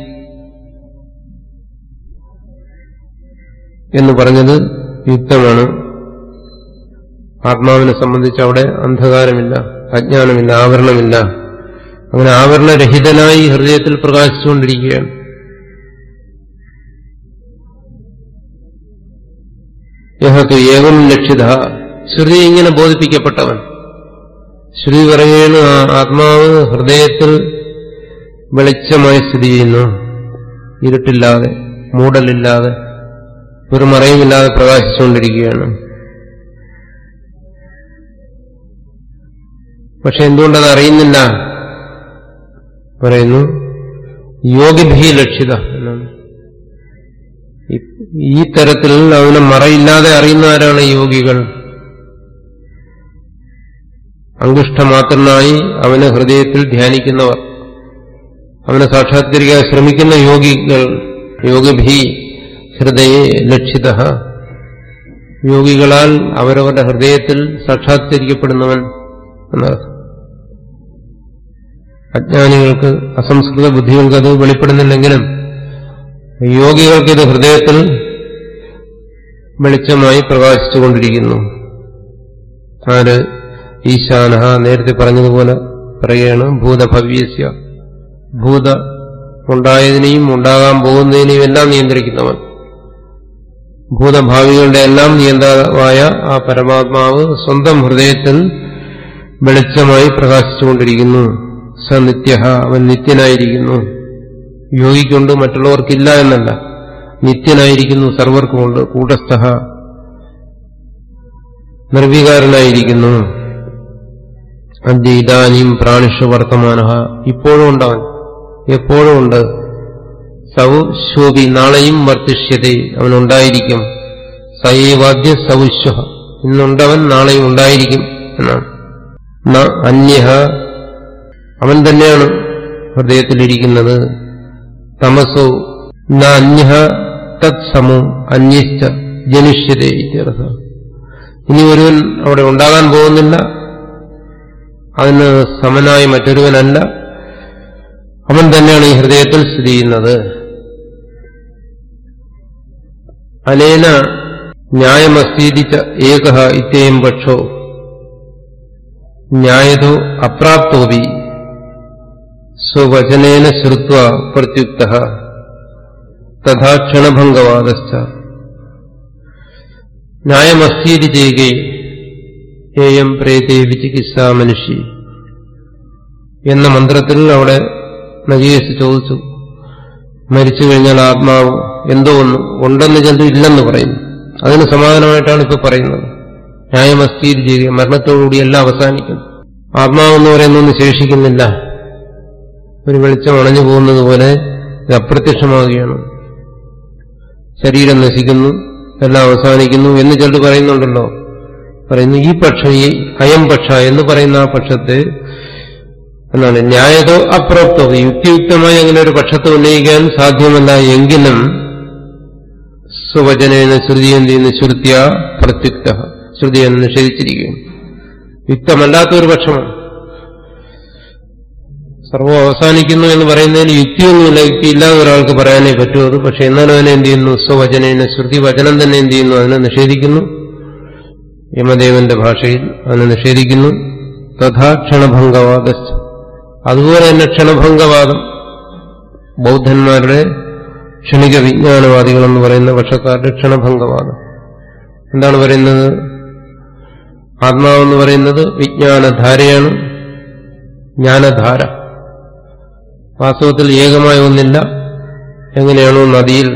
എന്ന് പറഞ്ഞത് യുക്തമാണ് ആത്മാവിനെ സംബന്ധിച്ച് അവിടെ അന്ധകാരമില്ല അജ്ഞാനമില്ല ആവരണമില്ല അങ്ങനെ ആവരണരഹിതനായി ഹൃദയത്തിൽ പ്രകാശിച്ചുകൊണ്ടിരിക്കുകയാണ് യഹത്തു ഏവം ലക്ഷിത ശ്രുതി ഇങ്ങനെ ബോധിപ്പിക്കപ്പെട്ടവൻ ശ്രുതി പറയുകയാണ് ആ ആത്മാവ് ഹൃദയത്തിൽ വെളിച്ചമായി സ്ഥിതി ചെയ്യുന്നു ഇരുട്ടില്ലാതെ മൂടലില്ലാതെ ഒരു മറയുമില്ലാതെ പ്രകാശിച്ചുകൊണ്ടിരിക്കുകയാണ് പക്ഷെ എന്തുകൊണ്ടത് അറിയുന്നില്ല പറയുന്നു യോഗിഭി ലക്ഷിത എന്നാണ് ഈ തരത്തിൽ അവനെ മറയില്ലാതെ അറിയുന്ന ആരാണ് യോഗികൾ അങ്കുഷ്ടമാത്രനായി അവന് ഹൃദയത്തിൽ ധ്യാനിക്കുന്നവർ അവനെ സാക്ഷാത്കരിക്കാൻ ശ്രമിക്കുന്ന യോഗികൾ യോഗിഭി ഹൃദയെ ലക്ഷിത യോഗികളാൽ അവരവരുടെ ഹൃദയത്തിൽ സാക്ഷാത്കരിക്കപ്പെടുന്നവൻ എന്നർത്ഥം അജ്ഞാനികൾക്ക് അസംസ്കൃത ബുദ്ധികൾക്ക് അത് വെളിപ്പെടുന്നില്ലെങ്കിലും യോഗികൾക്ക് ഇത് ഹൃദയത്തിൽ വെളിച്ചമായി പ്രകാശിച്ചുകൊണ്ടിരിക്കുന്നു ആര് ഈശാന നേരത്തെ പറഞ്ഞതുപോലെ പറയുകയാണ് ഭൂതഭവ്യസ്യ ഭൂത ഉണ്ടായതിനെയും ഉണ്ടാകാൻ പോകുന്നതിനെയും എല്ലാം നിയന്ത്രിക്കുന്നവൻ ഭൂതഭാവികളുടെ എല്ലാം നിയന്താവായ ആ പരമാത്മാവ് സ്വന്തം ഹൃദയത്തിൽ വെളിച്ചമായി പ്രകാശിച്ചുകൊണ്ടിരിക്കുന്നു സ നിത്യ അവൻ നിത്യനായിരിക്കുന്നു യോഗിക്കൊണ്ട് മറ്റുള്ളവർക്കില്ല എന്നല്ല നിത്യനായിരിക്കുന്നു സർവർക്കുമുണ്ട് കൂട്ടസ്ഥ നിർവികാരനായിരിക്കുന്നു അദ്യ ഇതാനും പ്രാണിഷു വർത്തമാന ഇപ്പോഴും ഉണ്ടവൻ എപ്പോഴും ഉണ്ട് സൗ ശോഭി നാളെയും വർത്തിഷ്യത അവനുണ്ടായിരിക്കും സൈവാദ്യ സൗശ്വ ഇന്നുണ്ടവൻ നാളെയും ഉണ്ടായിരിക്കും എന്നാണ് ന അന്യ അവൻ തന്നെയാണ് ഹൃദയത്തിലിരിക്കുന്നത് തമസോ ന അന്യ തത്സമോ അന്യശ്ച ജനിഷ്യത ഇത്യർത്ഥ ഇനി ഒരുവൻ അവിടെ ഉണ്ടാകാൻ പോകുന്നില്ല അതിന് സമനായി മറ്റൊരുവനല്ല അവൻ തന്നെയാണ് ഈ ഹൃദയത്തിൽ സ്ഥിതി ചെയ്യുന്നത് അനേന ന്യായമസ്തീതിച്ച ഏക ഇത്യേം പക്ഷോ ന്യായതോ അപ്രാപ്തോപി സ്വവചനേന ശ്രുത്വ പ്രത്യുക്ത തഥാ ക്ഷണഭംഗവാദശ്ച ന്യായമസ്തീതി ചെയ്യുകെ ഏയം പ്രേതേ വിചികിത്സ മനുഷ്യ എന്ന മന്ത്രത്തിൽ അവിടെ നജീസ് ചോദിച്ചു മരിച്ചു കഴിഞ്ഞാൽ ആത്മാവ് എന്തോ ഒന്ന് ഉണ്ടെന്ന് ചിലത് ഇല്ലെന്ന് പറയുന്നു അതിന് സമാധാനമായിട്ടാണ് ഇപ്പൊ പറയുന്നത് ന്യായമസ്ഥീർ ചെയ്യുക മരണത്തോടുകൂടി എല്ലാം അവസാനിക്കുന്നു ആത്മാവെന്ന് പറയുന്നൊന്നും ശേഷിക്കുന്നില്ല ഒരു വെളിച്ചം അണഞ്ഞു പോകുന്നത് പോലെ ഇത് അപ്രത്യക്ഷമാവുകയാണ് ശരീരം നശിക്കുന്നു എല്ലാം അവസാനിക്കുന്നു എന്ന് ചിലർ പറയുന്നുണ്ടല്ലോ പറയുന്നു ഈ പക്ഷം ഈ അയം പക്ഷ എന്ന് പറയുന്ന ആ പക്ഷത്തെ എന്നാണ് ന്യായതോ അപ്രോക്തോ യുക്തിയുക്തമായി അങ്ങനെ ഒരു പക്ഷത്തെ ഉന്നയിക്കാൻ സാധ്യമല്ല എങ്കിലും സ്വവചനേന ശ്രുതി എന്ത് ചെയ്യുന്നു ശ്രുതിയ പ്രത്യുക്ത ശ്രുതി എന്ന് നിഷേധിച്ചിരിക്കുകയാണ് യുക്തമല്ലാത്ത ഒരു പക്ഷമാണ് സർവം അവസാനിക്കുന്നു എന്ന് പറയുന്നതിന് യുക്തിയൊന്നുമില്ല യുക്തി ഇല്ലാതെ ഒരാൾക്ക് പറയാനേ പറ്റൂ അത് പക്ഷെ എന്നാലും അതിനെ എന്ത് ചെയ്യുന്നു സ്വവചനേന ശ്രുതി വചനം തന്നെ എന്ത് ചെയ്യുന്നു അതിനെ നിഷേധിക്കുന്നു യമദേവന്റെ ഭാഷയിൽ അതിനെ നിഷേധിക്കുന്നു തഥാ ക്ഷണഭംഗവാദ അതുപോലെ തന്നെ ക്ഷണഭംഗവാദം ബൗദ്ധന്മാരുടെ ക്ഷണിക വിജ്ഞാനവാദികൾ എന്ന് പറയുന്ന പക്ഷക്കാരുടെ ക്ഷണഭംഗവാദം എന്താണ് പറയുന്നത് ആത്മാവെന്ന് പറയുന്നത് വിജ്ഞാനധാരയാണ് ജ്ഞാനധാര വാസ്തവത്തിൽ ഏകമായ ഒന്നില്ല എങ്ങനെയാണോ നദിയിൽ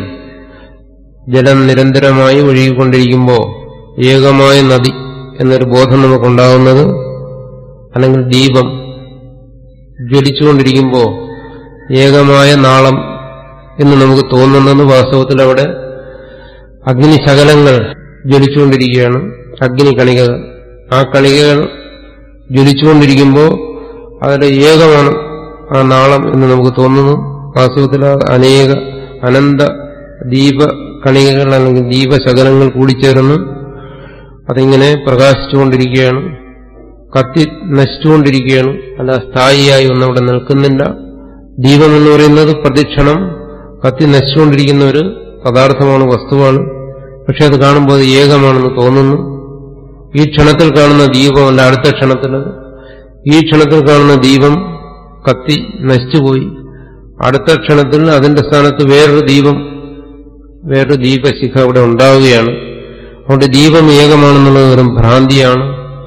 ജലം നിരന്തരമായി ഒഴുകിക്കൊണ്ടിരിക്കുമ്പോൾ ഏകമായ നദി എന്നൊരു ബോധം നമുക്കുണ്ടാകുന്നത് അല്ലെങ്കിൽ ദീപം ജ്വലിച്ചുകൊണ്ടിരിക്കുമ്പോൾ ഏകമായ നാളം എന്ന് നമുക്ക് തോന്നുന്നത് വാസ്തവത്തിൽ അവിടെ അഗ്നിശകലങ്ങൾ ജ്വലിച്ചുകൊണ്ടിരിക്കുകയാണ് അഗ്നി കണികകൾ ആ കണികകൾ ജ്വലിച്ചുകൊണ്ടിരിക്കുമ്പോൾ അതിലെ ഏകമാണ് ആ നാളം എന്ന് നമുക്ക് തോന്നുന്നു വാസ്തവത്തിൽ ആ അനേക അനന്ത ദീപ കണികകൾ അല്ലെങ്കിൽ ദീപശകലങ്ങൾ കൂടിച്ചേർന്ന് അതിങ്ങനെ പ്രകാശിച്ചുകൊണ്ടിരിക്കുകയാണ് കത്തി നശിച്ചുകൊണ്ടിരിക്കുകയാണ് അല്ല സ്ഥായിയായി ഒന്നും അവിടെ നിൽക്കുന്നില്ല ദീപം എന്ന് പറയുന്നത് പ്രതിക്ഷണം കത്തി നശിച്ചുകൊണ്ടിരിക്കുന്ന ഒരു പദാർത്ഥമാണ് വസ്തുവാണ് പക്ഷെ അത് കാണുമ്പോൾ അത് ഏകമാണെന്ന് തോന്നുന്നു ഈ ക്ഷണത്തിൽ കാണുന്ന ദീപമല്ല അടുത്ത ക്ഷണത്തിൽ ഈ ക്ഷണത്തിൽ കാണുന്ന ദീപം കത്തി നശിച്ചുപോയി അടുത്ത ക്ഷണത്തിൽ അതിന്റെ സ്ഥാനത്ത് വേറൊരു ദീപം വേറൊരു ദീപശിഖ അവിടെ ഉണ്ടാവുകയാണ് അതുകൊണ്ട് ദീപം ഏകമാണെന്നുള്ളത് വെറും ഭ്രാന്തിയാണ്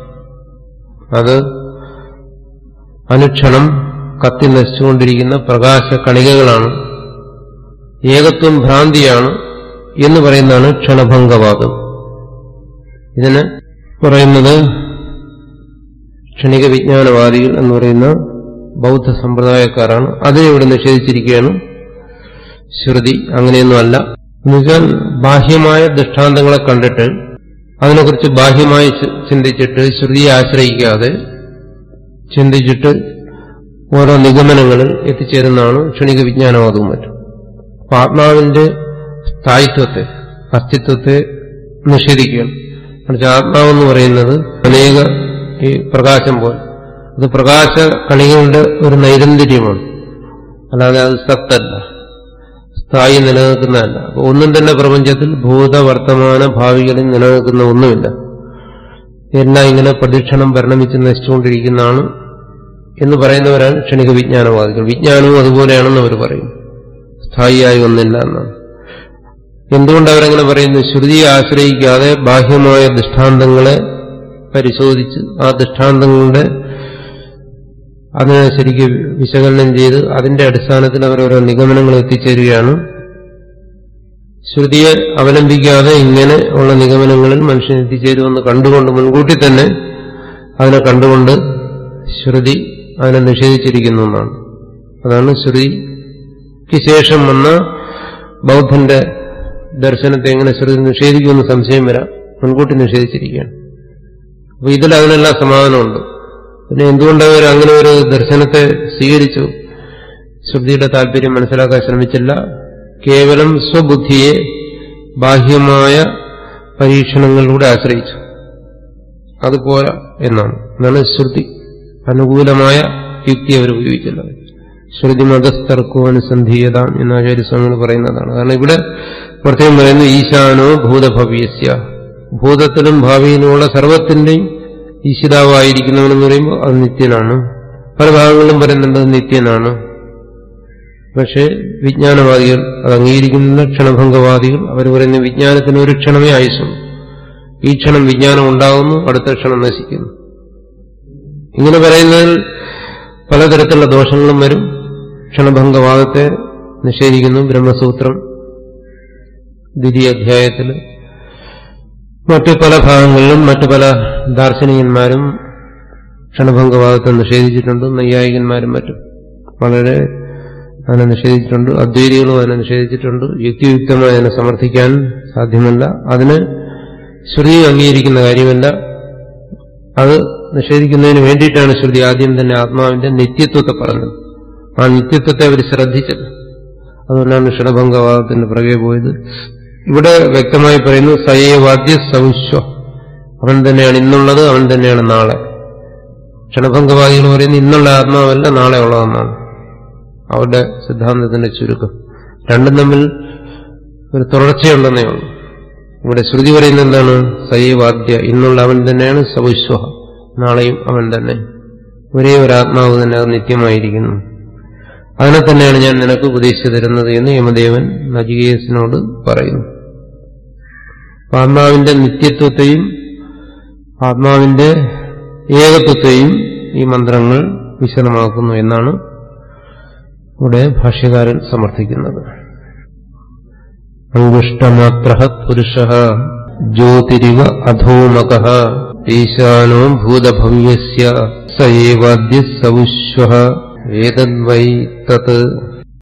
അത് അനുക്ഷണം കത്തി നശിച്ചുകൊണ്ടിരിക്കുന്ന പ്രകാശ കണികകളാണ് ഏകത്വം ഭ്രാന്തിയാണ് എന്ന് പറയുന്നതാണ് ക്ഷണഭംഗവാദം ഇതിന് പറയുന്നത് ക്ഷണിക വിജ്ഞാനവാദികൾ എന്ന് പറയുന്ന ബൗദ്ധ സമ്പ്രദായക്കാരാണ് അതിനെ ഇവിടെ നിഷേധിച്ചിരിക്കുകയാണ് ശ്രുതി അങ്ങനെയൊന്നുമല്ല എന്നുവെച്ചാൽ ബാഹ്യമായ ദൃഷ്ടാന്തങ്ങളെ കണ്ടിട്ട് അതിനെക്കുറിച്ച് ബാഹ്യമായി ചിന്തിച്ചിട്ട് ശ്രുതിയെ ആശ്രയിക്കാതെ ചിന്തിച്ചിട്ട് ഓരോ നിഗമനങ്ങളിൽ എത്തിച്ചേരുന്നതാണ് ക്ഷണിക വിജ്ഞാനവാദവും മറ്റും അപ്പൊ ആത്മാവിന്റെ സ്ഥായിത്വത്തെ അസ്തിത്വത്തെ നിഷേധിക്കുകയാണ് എന്നുവെച്ചാൽ ആത്മാവെന്ന് പറയുന്നത് അനേക ഈ പ്രകാശം പോലെ അത് പ്രകാശ കണികളുടെ ഒരു നൈരന്തര്യമാണ് അല്ലാതെ അത് സത്തല്ല സ്ഥായി നിലനിൽക്കുന്നതല്ല അപ്പൊ ഒന്നും തന്നെ പ്രപഞ്ചത്തിൽ ഭൂത വർത്തമാന ഭാവികളിൽ നിലനിൽക്കുന്ന ഒന്നുമില്ല എല്ലാം ഇങ്ങനെ പ്രദക്ഷിണം പരിണമിച്ച് നശിച്ചുകൊണ്ടിരിക്കുന്നതാണ് എന്ന് പറയുന്നവരാണ് ക്ഷണിക വിജ്ഞാനവാദികൾ വിജ്ഞാനവും അതുപോലെയാണെന്ന് അവർ പറയും സ്ഥായിയായി ഒന്നില്ല എന്നാണ് എന്തുകൊണ്ട് അവരങ്ങനെ പറയുന്നു ശ്രുതിയെ ആശ്രയിക്കാതെ ബാഹ്യമായ ദൃഷ്ടാന്തങ്ങളെ പരിശോധിച്ച് ആ ദൃഷ്ടാന്തങ്ങളുടെ അതിനെ ശരിക്ക് വിശകലനം ചെയ്ത് അതിന്റെ അടിസ്ഥാനത്തിൽ അവർ ഓരോ നിഗമനങ്ങൾ എത്തിച്ചേരുകയാണ് ശ്രുതിയെ അവലംബിക്കാതെ ഇങ്ങനെ ഉള്ള നിഗമനങ്ങളിൽ മനുഷ്യൻ എത്തിച്ചേരുമെന്ന് കണ്ടുകൊണ്ട് മുൻകൂട്ടി തന്നെ അതിനെ കണ്ടുകൊണ്ട് ശ്രുതി അതിനെ നിഷേധിച്ചിരിക്കുന്നു എന്നാണ് അതാണ് ശ്രുതിക്ക് ശേഷം വന്ന ബൗദ്ധന്റെ ദർശനത്തെ എങ്ങനെ ശ്രുതി നിഷേധിക്കുമെന്ന് സംശയം വരാം മുൻകൂട്ടി നിഷേധിച്ചിരിക്കുകയാണ് അപ്പൊ ഇതിൽ അതിനെല്ലാം സമാധാനമുണ്ട് പിന്നെ എന്തുകൊണ്ട് അവർ അങ്ങനെ ഒരു ദർശനത്തെ സ്വീകരിച്ചു ശ്രുതിയുടെ താല്പര്യം മനസ്സിലാക്കാൻ ശ്രമിച്ചില്ല കേവലം സ്വബുദ്ധിയെ ബാഹ്യമായ പരീക്ഷണങ്ങളിലൂടെ ആശ്രയിച്ചു അതുപോരാ എന്നാണ് എന്നാണ് ശ്രുതി അനുകൂലമായ യുക്തി അവർ ഉപയോഗിച്ചില്ല ശ്രുതി മതസ്ഥർക്കോ അനുസന്ധീയത എന്ന് ആചാര്യസ്വാമികൾ പറയുന്നതാണ് കാരണം ഇവിടെ പ്രത്യേകം പറയുന്നു ഈശാനോ ഭൂതഭവ്യസ്യ ഭൂതത്തിലും ഭാവിയിലുമുള്ള സർവത്തിന്റെയും ഈശിതാവായിരിക്കുന്നവനെന്ന് പറയുമ്പോൾ അത് നിത്യനാണ് പല ഭാഗങ്ങളിലും പറയുന്നുണ്ട് അത് നിത്യനാണ് പക്ഷേ വിജ്ഞാനവാദികൾ അത് അംഗീകരിക്കുന്ന ക്ഷണഭംഗവാദികൾ അവർ പറയുന്ന വിജ്ഞാനത്തിന് ഒരു ക്ഷണമേ ആയുസുള്ളൂ ഈ ക്ഷണം വിജ്ഞാനം ഉണ്ടാകുന്നു അടുത്ത ക്ഷണം നശിക്കുന്നു ഇങ്ങനെ പറയുന്നതിൽ പലതരത്തിലുള്ള ദോഷങ്ങളും വരും ക്ഷണഭംഗവാദത്തെ നിഷേധിക്കുന്നു ബ്രഹ്മസൂത്രം ദ്വിതീയ അധ്യായത്തിൽ മറ്റു പല ഭാഗങ്ങളിലും മറ്റു പല ദാർശനികന്മാരും ക്ഷണഭംഗവാദത്തെ നിഷേധിച്ചിട്ടുണ്ട് നൈയായികന്മാരും മറ്റും വളരെ അതിനെ നിഷേധിച്ചിട്ടുണ്ട് അദ്വൈതികളും അതിനെ നിഷേധിച്ചിട്ടുണ്ട് യുക്തിയുക്തമായി അതിനെ സമർത്ഥിക്കാൻ സാധ്യമല്ല അതിന് ശ്രുതി അംഗീകരിക്കുന്ന കാര്യമല്ല അത് നിഷേധിക്കുന്നതിന് വേണ്ടിയിട്ടാണ് ശ്രുതി ആദ്യം തന്നെ ആത്മാവിന്റെ നിത്യത്വത്തെ പറഞ്ഞത് ആ നിത്യത്വത്തെ അവർ ശ്രദ്ധിച്ചത് അതുകൊണ്ടാണ് ക്ഷണഭംഗവാദത്തിന്റെ പുറകെ പോയത് ഇവിടെ വ്യക്തമായി പറയുന്നു സയേവാദ്യ സൗശ്വ അവൻ തന്നെയാണ് ഇന്നുള്ളത് അവൻ തന്നെയാണ് നാളെ ക്ഷണഭംഗവാദികൾ പറയുന്നത് ഇന്നുള്ള ആത്മാവല്ല നാളെ ഉള്ളതെന്നാണ് അവരുടെ സിദ്ധാന്തത്തിന്റെ ചുരുക്കം രണ്ടും തമ്മിൽ ഒരു തുടർച്ചയുണ്ടെന്നേ ഉള്ളൂ ഇവിടെ ശ്രുതി പറയുന്നത് എന്താണ് സൈവാദ്യ ഇന്നുള്ള അവൻ തന്നെയാണ് സവിശ്വ നാളെയും അവൻ തന്നെ ഒരേ ഒരു ആത്മാവ് തന്നെ അത് നിത്യമായിരിക്കുന്നു അതിനെ തന്നെയാണ് ഞാൻ നിനക്ക് ഉപദേശിച്ചു തരുന്നത് എന്ന് യമദേവൻ നജികേസിനോട് പറയുന്നു ആത്മാവിന്റെ നിത്യത്വത്തെയും ആത്മാവിന്റെ ഏകത്വത്തെയും ഈ മന്ത്രങ്ങൾ വിശദമാക്കുന്നു എന്നാണ് ഇവിടെ ഭാഷ്യകാരൻ സമർത്ഥിക്കുന്നത് അങ്കുഷ്ടമാത്ര പുരുഷ ജ്യോതിരിവ അധോമക ഈശാനോ ഭൂതഭവ്യസ്യ സയേവാദ്യ സവിശ്വ ഏതദ്വൈ തത്